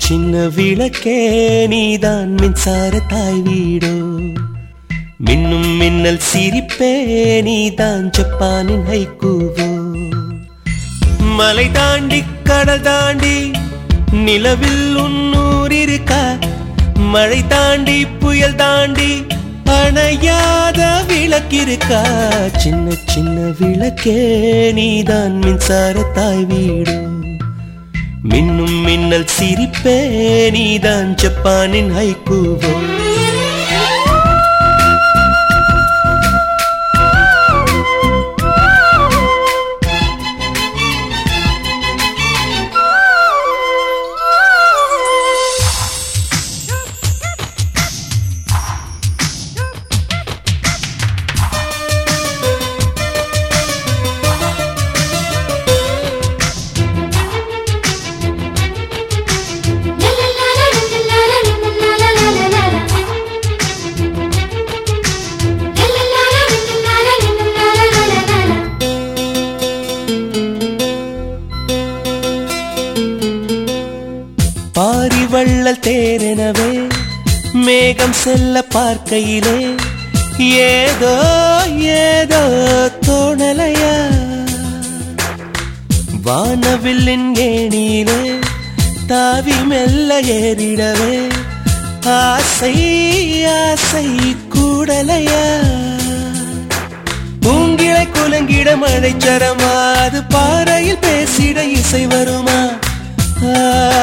சின்ன விளக்கே நீதான் மின்சார தாய் வீடோ மின்னும் மின்னல் சிரிப்பே நீதான் ஜப்பானின் ஹைக்கூவோ மலை தாண்டி கடல் தாண்டி நிலவில் உன்னூர் இருக்கா மழை தாண்டி புயல் தாண்டி அணையாத விளக்கிருக்கா சின்ன சின்ன விளக்கே நீதான் மின்சார தாய் வீடு மின்னும் மின்னல் சிரிப்பே நீதான் ஜப்பானின் ஹைக்கூவோ பாரி வள்ளல் தேரெனவே மேகம் செல்ல பார்க்கையிலே ஏதோ ஏதோ தோணலையா வானவில்லின் ஏணியிலே தாவி மெல்ல ஏறிடவே ஆசை ஆசை கூடலையா பூங்கிளை குலங்கிட மழைச்சரமா அது பாறையில் பேசிட இசை வருமா ஆ,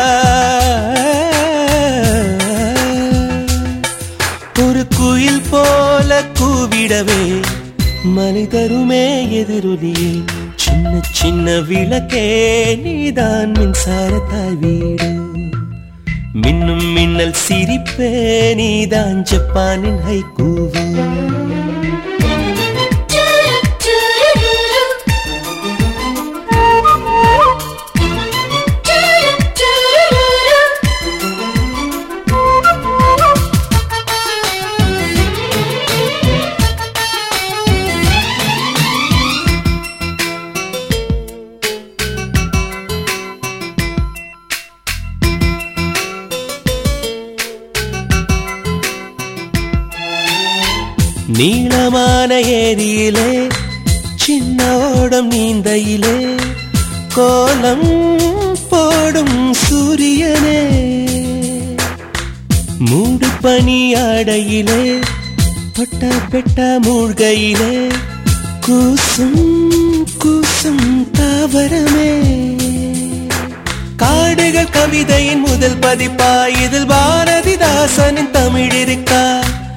ஒரு குயில் போல கூவிடவே மலை தருமே எதிரொலியே சின்ன சின்ன விளக்கே நீதான் மின்சார தாய் வீடு மின்னும் மின்னல் சிரிப்பே நீதான் ஜப்பானின் ஹைக்கூவு நீளமான ஏரியிலே சின்ன ஓடம் நீந்தையிலே கோலம் போடும் சூரியனே மூடு பனி ஆடையிலே தொட்ட பெட்ட மூழ்கையிலே கூசும் கூசும் தாவரமே காடுகள் கவிதையின் முதல் பதிப்பா இதில் பாரதிதாசனின் தமிழ் இருக்கா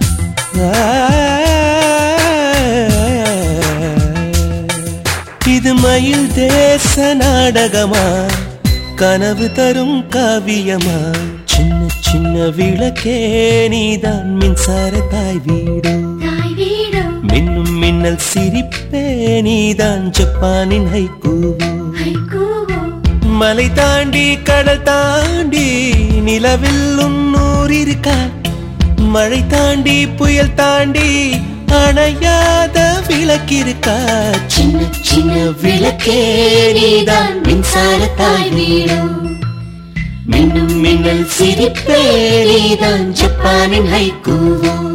இது மயில் தேச நாடகமா கனவு தரும் காவியமா சின்ன சின்ன விளக்கே நீதான் மின்சார தாய் வீடு மின்னும் மின்னல் சிரிப்பே நீதான் ஜப்பானின் ஹைக்கூவு மலை தாண்டி கடல் தாண்டி நிலவில் உன்னூர் இருக்கா மழை தாண்டி புயல் தாண்டி அணையாத விளக்கிருக்கா சின்ன சின்ன விளக்கே நீதான் மின்சார தாய் வீடு மின்னும் மின்னல் சிரிப்பே நீதான் ஜப்பானின் ஹைக்கூவோ